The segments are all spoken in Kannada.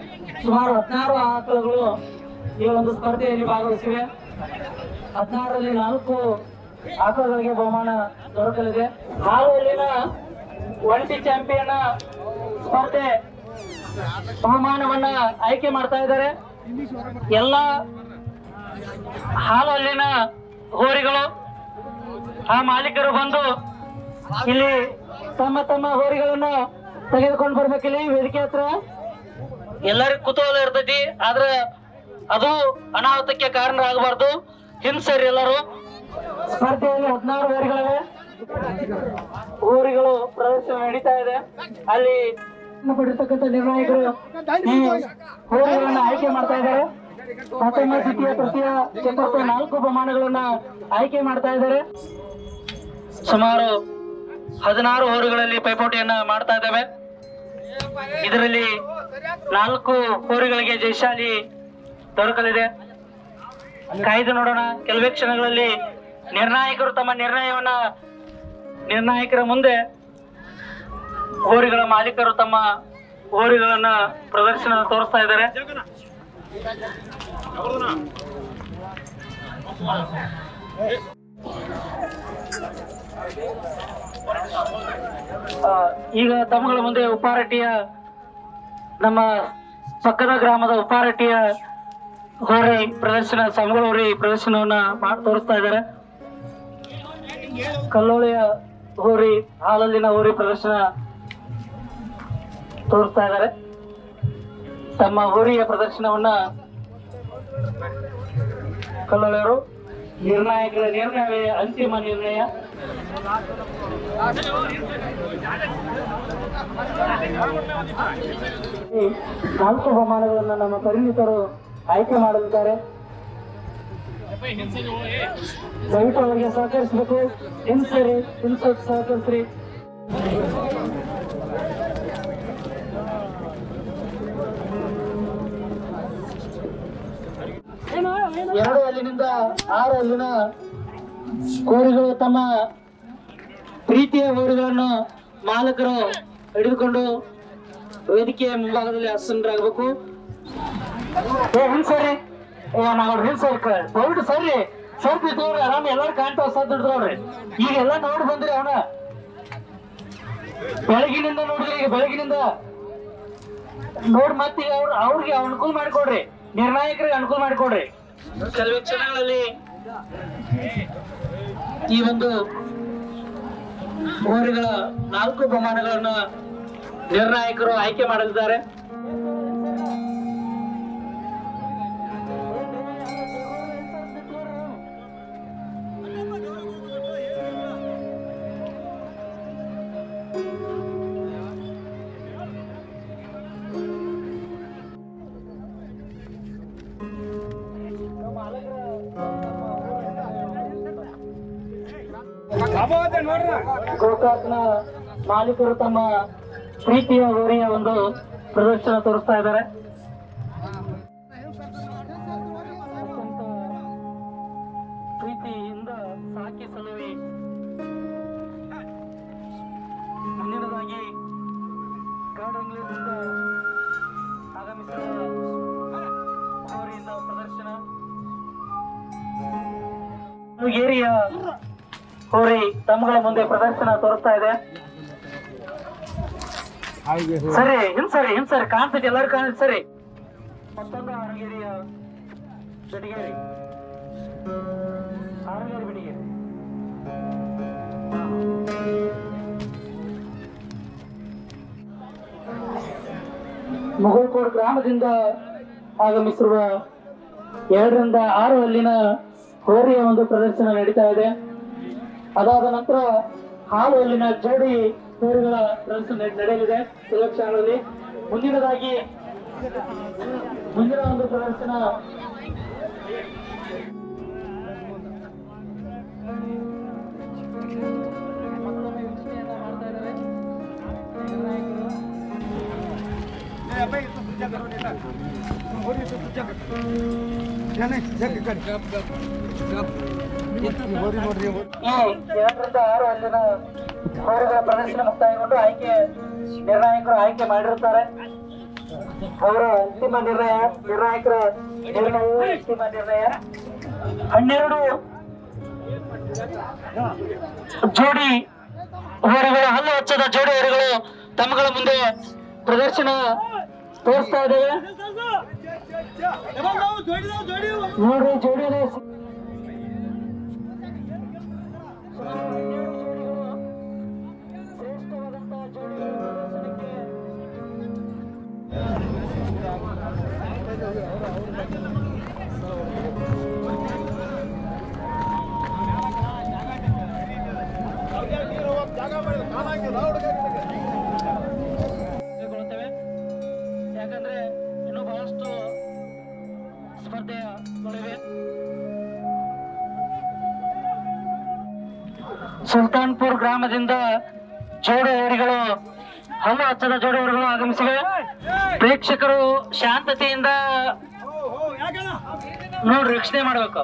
ಸುಮಾರು ಹದಿನಾರು ಆಕಳುಗಳು ಈ ಒಂದು ಸ್ಪರ್ಧೆಯಲ್ಲಿ ಭಾಗವಹಿಸಿವೆ ಹದಿನಾರರಲ್ಲಿ ನಾಲ್ಕು ಆಕಳುಗಳಿಗೆ ಬಹುಮಾನ ದೊರಕಲಿದೆ ಹಾಲು ಅಲ್ಲಿನ ಒಂಟಿ ಚಾಂಪಿಯನ್ ಸ್ಪರ್ಧೆ ಬಹುಮಾನವನ್ನ ಆಯ್ಕೆ ಮಾಡ್ತಾ ಇದ್ದಾರೆ ಎಲ್ಲ ಹಾಲು ಅಲ್ಲಿನ ಹೋರಿಗಳು ಆ ಮಾಲೀಕರು ಬಂದು ಇಲ್ಲಿ ತಮ್ಮ ತಮ್ಮ ಹೋರಿಗಳನ್ನ ತೆಗೆದುಕೊಂಡು ಬರ್ಬೇಕಿಲ್ಲಿ ವೇದಿಕೆ ಹತ್ರ ಎಲ್ಲರಿಗೂ ಕುತೂಹಲ ಇರ್ತೈತಿ ಆದ್ರ ಅದು ಅನಾಹುತಕ್ಕೆ ಕಾರಣ ಆಗಬಾರ್ದು ಹಿಂಸರಿ ಎಲ್ಲರೂ ಸ್ಪರ್ಧೆಯಲ್ಲಿ ಹದಿನಾರು ಹೋರಿಗಳಿವೆ ಹೋರಿಗಳು ಪ್ರದರ್ಶನ ನಡೀತಾ ಇದೆ ಅಲ್ಲಿ ಪಡಿರ್ತಕ್ಕಂಥ ನಿರ್ಣಾಯಕರು ಈ ಹೋರಿಗಳನ್ನ ಆಯ್ಕೆ ಮಾಡ್ತಾ ಇದ್ದಾರೆ ಪ್ರಥಮ ದ್ವಿತೀಯ ತೃತೀಯ ಚತುರ್ಥ ನಾಲ್ಕು ಬಹುಮಾನಗಳನ್ನ ಆಯ್ಕೆ ಮಾಡ್ತಾ ಇದ್ದಾರೆ ಸುಮಾರು ಹದಿನಾರು ಹೋರುಗಳಲ್ಲಿ ಪೈಪೋಟಿಯನ್ನ ಮಾಡ್ತಾ ಇದ್ದೇವೆ ಇದರಲ್ಲಿ ನಾಲ್ಕು ಹೋರುಗಳಿಗೆ ಜಯಶಾಲಿ ದೊರಕಲಿದೆ ಕಾಯ್ದು ನೋಡೋಣ ಕೆಲವೇ ಕ್ಷಣಗಳಲ್ಲಿ ನಿರ್ಣಾಯಕರು ತಮ್ಮ ನಿರ್ಣಯವನ್ನ ನಿರ್ಣಾಯಕರ ಮುಂದೆ ಹೋರಿಗಳ ಮಾಲೀಕರು ತಮ್ಮ ಹೋರಿಗಳನ್ನ ಪ್ರದರ್ಶನ ತೋರಿಸ್ತಾ ಇದ್ದಾರೆ ಆ, ಈಗ ತಮ್ಮಗಳ ಮುಂದೆ ಉಪ್ಪಾರಟ್ಟಿಯ ನಮ್ಮ ಪಕ್ಕದ ಗ್ರಾಮದ ಉಪ್ಪಾರಟ್ಟಿಯ ಹೋರಿ ಪ್ರದರ್ಶನ ಸಮಗಳ ಹೋರಿ ಪ್ರದರ್ಶನವನ್ನ ಮಾಡಿ ತೋರಿಸ್ತಾ ಇದ್ದಾರೆ ಕಲ್ಲೋಳಿಯ ಹೋರಿ ಹಾಲಲ್ಲಿನ ಹೋರಿ ಪ್ರದರ್ಶನ ತೋರಿಸ್ತಾ ಇದ್ದಾರೆ ತಮ್ಮ ಹೋರಿಯ ಪ್ರದರ್ಶನವನ್ನ ಕಲ್ಲೋಳಿಯರು ನಿರ್ಣಾಯಕರ ನಿರ್ಣಯವೇ ಅಂತಿಮ ನಿರ್ಣಯ ಈ ನಾಲ್ಕು ಬಹುಮಾನಗಳನ್ನು ನಮ್ಮ ಪರಿಣಿತರು ಆಯ್ಕೆ ಮಾಡಲಿದ್ದಾರೆ ದಯವಿಟ್ಟು ಅವರಿಗೆ ಸಹಕರಿಸಬೇಕು ಹಿಂಸರಿ ಹಿಂಸ ಸಹಕರಿಸ್ರಿ ಎರಡು ಅಲ್ಲಿನಿಂದ ಆರು ಅಲ್ಲಿನ ಕೋರಿಗಳು ತಮ್ಮ ಪ್ರೀತಿಯ ಊರುಗಳನ್ನು ಮಾಲಕರು ಹಿಡಿದುಕೊಂಡು ವೇದಿಕೆಯ ಮುಂಭಾಗದಲ್ಲಿ ಆಸನರಾಗಬೇಕು ಏ ಹಿಂಸರಿ ಏ ನಾವು ಹಿಂಸರಿ ದಯವಿಟ್ಟು ಸರ್ರಿ ಸ್ವಲ್ಪ ಇದ್ದವ್ರಿ ಆರಾಮ ಎಲ್ಲಾರು ಕಾಣ್ತಾವ ಸದ್ ಹಿಡಿದವ್ರಿ ಈಗ ಎಲ್ಲ ನೋಡಿ ಬಂದ್ರಿ ಅವನ ಬೆಳಗಿನಿಂದ ನೋಡಿದ್ರಿ ಈಗ ಬೆಳಗಿನಿಂದ ನೋಡ್ ಮತ್ತೀಗ ಅವ್ರ ಅವ್ರಿಗೆ ಅನುಕೂಲ ಮಾಡಿಕೊಡ್ರಿ ನಿರ್ಣಾಯಕರಿಗೆ ಅನುಕೂಲ ಮಾಡಿಕೊಡ್ರಿ ಕೆಲವೇ ಕ್ಷಣಗಳಲ್ಲಿ ಈ ಒಂದು ಹೋರಿಗಳ ನಾಲ್ಕು ಬಹುಮಾನಗಳನ್ನು ನಿರ್ಣಾಯಕರು ಆಯ್ಕೆ ಮಾಡಲಿದ್ದಾರೆ ಗೋಕಾಕ್ನ ಮಾಲೀಕರು ತಮ್ಮ ಪ್ರೀತಿಯ ಹೋರಿಯ ಒಂದು ಪ್ರದರ್ಶನ ತೋರಿಸ್ತಾ ಇದ್ದಾರೆ ಅತ್ಯಂತ ಪ್ರೀತಿಯಿಂದ ಸಾಕಿ ಸಲುವಿ ಮುಂದಿನದಾಗಿ ಕಾಡಂಗ್ಲಿಯಿಂದ ಆಗಮಿಸಿದ ಹೋರಿಯಿಂದ ಪ್ರದರ್ಶನ ಏರಿಯ ಹೋರಿ ತಮ್ಮಗಳ ಮುಂದೆ ಪ್ರದರ್ಶನ ತೋರಿಸ್ತಾ ಇದೆ ಸರಿ ಹಿಂಸರಿ ಹಿಂಸರಿ ಕಾಣ್ತೈತಿ ಎಲ್ಲರೂ ಕಾಣಿಸ್ ಸರಿ ಮತ್ತೊಂದು ಆರೋಗ್ಯರಿಯ ಬೆಡಿಗೇರಿ ಆರೋಗ್ಯರಿ ಬೆಡಿಗೇರಿ ಮುಗುಳ್ಕೋಡ್ ಗ್ರಾಮದಿಂದ ಆಗಮಿಸಿರುವ ಎರಡರಿಂದ ಆರು ಅಲ್ಲಿನ ಹೋರಿಯ ಒಂದು ಪ್ರದರ್ಶನ ನಡೀತಾ ಇದೆ ಅದಾದ ನಂತರ ಹಾಲು ಅಲ್ಲಿನ ಜೋಡಿ ಹೋರಿಗಳ ಪ್ರದರ್ಶನ ನಡೆ- ನಡೆಯಲಿದೆ ಕೆಲವು ಕ್ಷಣಗಳಲ್ಲಿ ಮುಂದಿನದಾಗಿ ಮುಂದಿನ ಒಂದು ಪ್ರದರ್ಶನ ಮತ್ತೊಮ್ಮೆ ವೀಕ್ಷಣೆಯನ್ನ ಮಾಡ್ತಾ ಇದ್ದಾರೆ ನಿರ್ಣಾಯಕರು. ಈ ಎರಡರಿಂದ ಆರು ಅಲ್ಲಿನ ಹೋರಿಗಳ ಪ್ರದರ್ಶನ ಮುಕ್ತಾಯಗೊಂಡು ಆಯ್ಕೆ ನಿರ್ಣಾಯಕರು ಆಯ್ಕೆ ಮಾಡಿರುತ್ತಾರೆ ಅವರ ಅಂತಿಮ ನಿರ್ಣಯ ನಿರ್ಣಾಯಕರ ನಿರ್ಣಯ ಅಂತಿಮ ನಿರ್ಣಯ ಹನ್ನೆರಡು ಜೋಡಿ ಹೋರಿಗಳು ಹಲ್ಲು ಹಚ್ಚದ ಜೋಡಿ ಹೋರಿಗಳು ತಮ್ಮಗಳ ಮುಂದೆ ಪ್ರದರ್ಶನ ತೋರಿಸ್ತಾ ಇದ್ದೇವೆ ನೋಡ್ರಿ ಜೋಡಿಯಲ್ಲಿ ಶ್ರೇಷ್ಠವಾದಂತಹ ಜೋಡಿ ಪ್ರದರ್ಶನಕ್ಕೆ ತೆಗೆದುಕೊಳ್ಳುತ್ತೇವೆ ಯಾಕಂದ್ರೆ ಇನ್ನು ಬಹಳಷ್ಟು ಸ್ಪರ್ಧೆಗಳಿವೆ ಸುಲ್ತಾನ್ಪುರ್ ಗ್ರಾಮದಿಂದ ಜೋಡಿ ಹೋರಿಗಳು ಹಲ್ಲು ಹಚ್ಚದ ಜೋಡಿ ಹೋರಿಗಳು ಆಗಮಿಸಿವೆ ಪ್ರೇಕ್ಷಕರು ಶಾಂತತೆಯಿಂದ ನೋಡಿ ವೀಕ್ಷಣೆ ಮಾಡಬೇಕು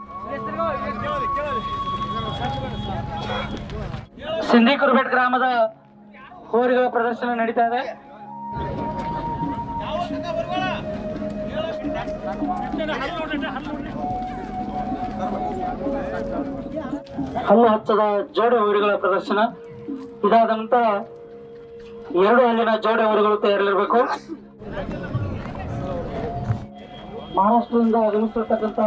ಸಿಂಧಿ ಕುರ್ಬೆಟ್ ಗ್ರಾಮದ ಹೋರಿಗಳ ಪ್ರದರ್ಶನ ನಡೀತಾ ಇದೆ ಹಲ್ಲು ಹಚ್ಚದ ಜೋಡಿ ಹೋರಿಗಳ ಪ್ರದರ್ಶನ ಇದಾದ ನಂತರ ಎರಡು ಹಲ್ಲಿನ ಜೋಡಿ ಹೋರಿಗಳು ತಯಾರಿರಬೇಕು ಮಹಾರಾಷ್ಟ್ರದಿಂದ ಆಗಮಿಸಿರ್ತಕ್ಕಂಥ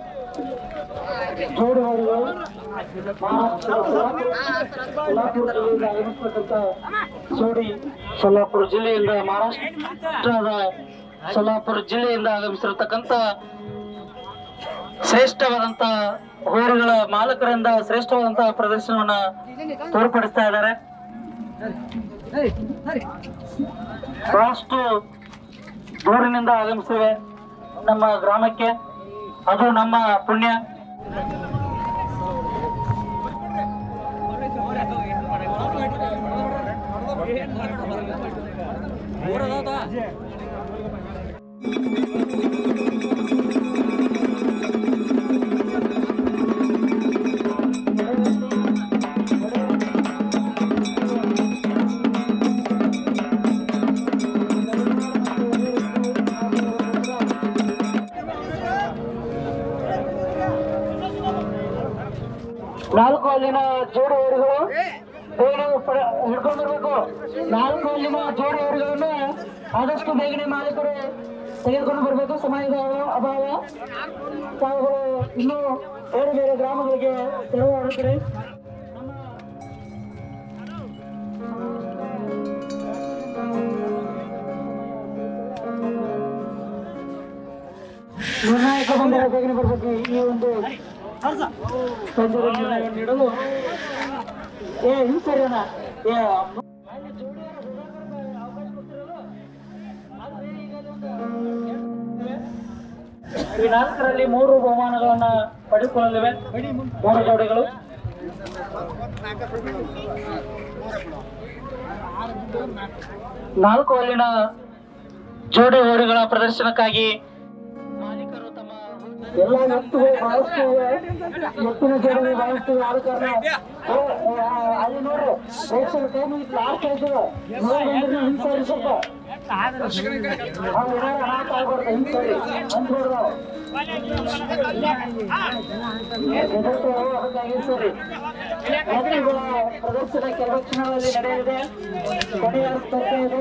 ಜೋಡಿ ಹೋರಿಗಳು ಮಹಾರಾಷ್ಟ್ರ ಸೊಲ್ಲಾಪುರ ಜಿಲ್ಲೆಯಿಂದ ಆಗಮಿಸಿರ್ತಕ್ಕಂಥ ಜೋಡಿ ಸೊಲ್ಲಾಪುರ ಜಿಲ್ಲೆಯಿಂದ ಮಹಾರಾಷ್ಟ್ರದ ಸೊಲ್ಲಾಪುರ ಜಿಲ್ಲೆಯಿಂದ ಆಗಮಿಸಿರ್ತಕ್ಕಂಥ ಶ್ರೇಷ್ಠವಾದಂತ ಹೋರಿಗಳ ಮಾಲಕರಿಂದ ಶ್ರೇಷ್ಠವಾದಂತಹ ಪ್ರದರ್ಶನವನ್ನ ತೋರ್ಪಡಿಸ್ತಾ ಇದ್ದಾರೆ ಬಹಳಷ್ಟು ದೂರಿನಿಂದ ಆಗಮಿಸಿವೆ ನಮ್ಮ ಗ್ರಾಮಕ್ಕೆ ಅದು ನಮ್ಮ ಪುಣ್ಯ ನಾಲ್ಕು ಅಲ್ಲಿನ ಜೋಡಿ ಹೋರಿಗಳು ಬೇಗನೆ ಪಡ- ಹಿಡ್ಕೊಂಡು ಬರ್ಬೇಕು ನಾಲ್ಕು ಅಲ್ಲಿನ ಜೋಡಿ ಹೋರಿಗಳನ್ನ ಆದಷ್ಟು ಬೇಗನೆ ಮಾಲೀಕರು ತೆಗೆದುಕೊಂಡು ಬರಬೇಕು ಸಮಯದ ಅಭಾವ ತಾವುಗಳು ಇನ್ನೂ ಬೇರೆ ಬೇರೆ ಗ್ರಾಮಗಳಿಗೆ ತೆರವಾಡುತ್ತಾರೆ ನಿರ್ಣಾಯಕ ಬಂದರೆ ಬೇಗನೆ ಬರಬೇಕು ಈ ಒಂದು ಪಂದ್ಯದ ನಿರ್ಣಯ ನೀಡಲು ಏ ಹಿಂಸರಿಯೋಣ ಏ ಅಮ್ಮ. ಈ ನಾಲ್ಕರಲ್ಲಿ ಮೂರು ಬಹುಮಾನಗಳನ್ನ ಪಡೆದುಕೊಳ್ಳಲಿವೆ ಮೂರು ಜೋಡಿಗಳು ನಾಲ್ಕು ಅಲ್ಲಿನ ಜೋಡಿ ಹೋರಿಗಳ ಪ್ರದರ್ಶನಕ್ಕಾಗಿ ಮಾಲೀಕರು ತಮ್ಮ ಎಲ್ಲ ಎತ್ತುಗಳು ಬಹಳಷ್ಟು ಇವೆ. ಎತ್ತಿನ ಜೋಡಿ ಬಹಳಷ್ಟು ಇವೆ. ಆದ ಕಾರಣ ಏ, ಏ, ಆ, ಅಲ್ಲಿ ನೋಡ್ರಿ ಪ್ರೇಕ್ಷಕರ ಕೈ ಮುಗಿತು ಲಾಸ್ಟ್ ಆಯ್ತು ನೋಡಿ ಬಂದ್ರೆ ಹಿಂಸಾರಿ ಸ್ವಲ್ಪ ಅವ್ರು ಏನಾರ ಅನಾಥ ಆಗ್ಬಾರ್ದು ಹಿಂಸಾರಿ ಅಂದ್ಬಿಡ್ರು ಎದುರು ಅದಕ್ಕಾಗಿ ಸರಿ ಎತ್ತುಗಳ ಪ್ರದರ್ಶನ ಕೆಲವು ಕ್ಷಣಗಳಲ್ಲಿ ನಡೆಯಲಿದೆ ಕೊನೆಯ ಸ್ಪರ್ಧೆ ಇದು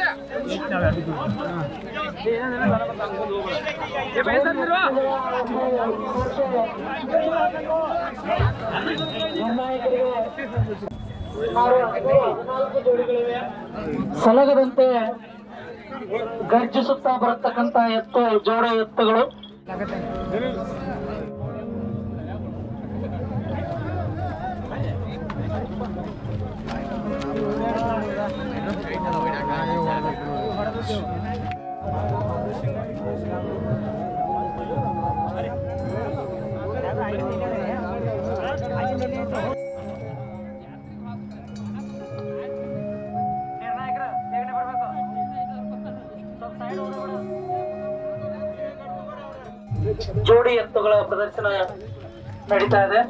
ಸಲಗದಂತೆ ಗರ್ಜಿಸುತ್ತಾ ಬರತಕ್ಕಂತ ಎತ್ತು ಜೋಡ ಎತ್ತುಗಳು ಜೋಡಿ ಎತ್ತುಗಳ ಪ್ರದರ್ಶನ ನಡೀತಾ ಇದೆ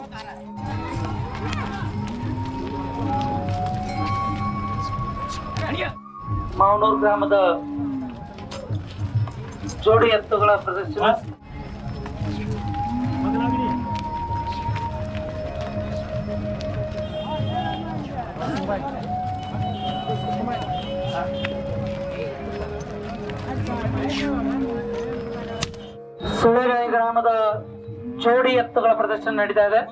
ಮಾವನೂರು ಗ್ರಾಮದ ಜೋಡಿ ಎತ್ತುಗಳ ಪ್ರದರ್ಶನ ಸುಳೆಗಾಯಿ ಗ್ರಾಮದ ಜೋಡಿ ಎತ್ತುಗಳ ಪ್ರದರ್ಶನ ನಡೀತಾ ಇದೆ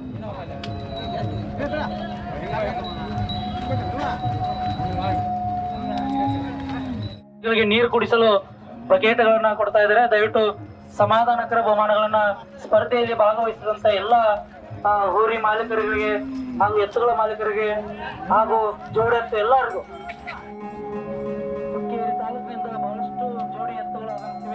ಇವುಗಳಿಗೆ ನೀರು ಕುಡಿಸಲು ಬಕೆಟ್ಗಳನ್ನ ಕೊಡ್ತಾ ಇದ್ದಾರೆ ದಯವಿಟ್ಟು ಸಮಾಧಾನಕರ ಬಹುಮಾನಗಳನ್ನ ಸ್ಪರ್ಧೆಯಲ್ಲಿ ಭಾಗವಹಿಸಿದಂತ ಎಲ್ಲ ಆ, ಹೋರಿ ಮಾಲೀಕರಿಗೆ ಹಾಗೂ ಎತ್ತುಗಳ ಮಾಲೀಕರಿಗೆ ಹಾಗೂ ಜೋಡಿ ಎತ್ತು ಎಲ್ಲರಿಗೂ ಹುಕ್ಕೇರಿ ತಾಲೂಕಿನಿಂದ ಬಹಳಷ್ಟು ಜೋಡಿ ಎತ್ತುಗಳು ಆಗಮಿಸಿವೆ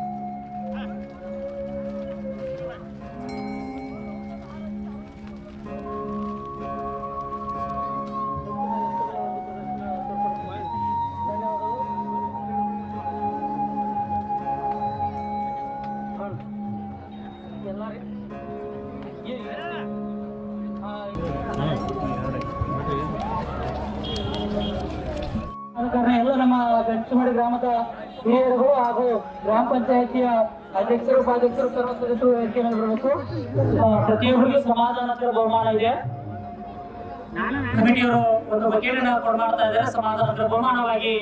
ಆದ ಕಾರಣ ಎಲ್ಲ ನಮ್ಮ ಬೆಂಚಮಾಡಿ ಗ್ರಾಮದ ಹಿರಿಯರು ಹಾಗೂ ಗ್ರಾಮ ಪಂಚಾಯತಿಯ ಅಧ್ಯಕ್ಷರು ಉಪಾಧ್ಯಕ್ಷರು ಸರ್ವ ಸದಸ್ಯರು ವೇದಿಕೆ ಮೇಲೆ ಬರಬೇಕು ಆ, ಪ್ರತಿಯೊಬ್ಬರಿಗೂ ಸಮಾಧಾನಕರ ಬಹುಮಾನ ಇದೆ ಕಮಿಟಿಯವರು ಒಂದು ಬಕೆಟಿನ ಕೊಡ್ಮಾಡ್ತಾ ಇದ್ದಾರೆ ಸಮಾಧಾನಕರ ಬಹುಮಾನವಾಗಿ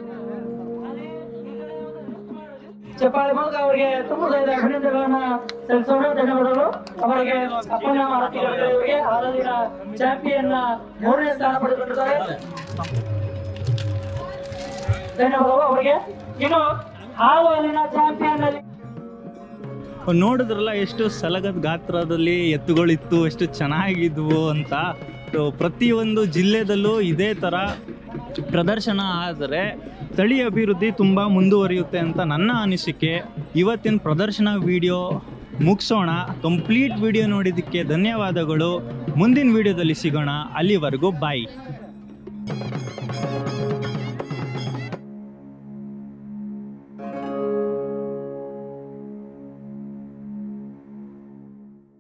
ಚಪ್ಪಾಳೆ ಮೂಲಕ ಅವರಿಗೆ ತುಂಬ ಹೃದಯದ ಅಭಿನಂದನೆಗಳನ್ನ ಸಲ್ಲಿಸೋಣ ಧನ್ಯವಾದಗಳು ಅವರಿಗೆ ಅಪ್ಪನ ಮಾರುತಿಗಳಿಗೆ ಹಾಲಿನ ಚಾಂಪಿಯನ್ ಮೂರನೇ ಸ್ಥಾನ ಪಡೆದುಕೊಂಡಿದ್ದಾರೆ ಧನ್ಯವಾದಗಳು ಅವರಿಗೆ ಇನ್ನು ಹಾಲು ಹಾಲಿನ ಚಾಂಪಿಯನ್ ಅಲ್ಲಿ ನೋಡಿದ್ರಲ್ಲ ಎಷ್ಟು ಸಲಗದ ಗಾತ್ರದಲ್ಲಿ ಎತ್ತುಗಳಿತ್ತು ಎಷ್ಟು ಚೆನ್ನಾಗಿದ್ವು ಅಂತ ಸೊ ಪ್ರತಿಯೊಂದು ಜಿಲ್ಲೆದಲ್ಲೂ ಇದೇ ಥರ ಪ್ರದರ್ಶನ ಆದರೆ ತಳಿ ಅಭಿವೃದ್ಧಿ ತುಂಬ ಮುಂದುವರಿಯುತ್ತೆ ಅಂತ ನನ್ನ ಅನಿಸಿಕೆ ಇವತ್ತಿನ ಪ್ರದರ್ಶನ ವಿಡಿಯೋ ಮುಗಿಸೋಣ ಕಂಪ್ಲೀಟ್ ವಿಡಿಯೋ ನೋಡಿದ್ದಕ್ಕೆ ಧನ್ಯವಾದಗಳು ಮುಂದಿನ ವಿಡಿಯೋದಲ್ಲಿ ಸಿಗೋಣ ಅಲ್ಲಿವರೆಗೂ ಬಾಯ್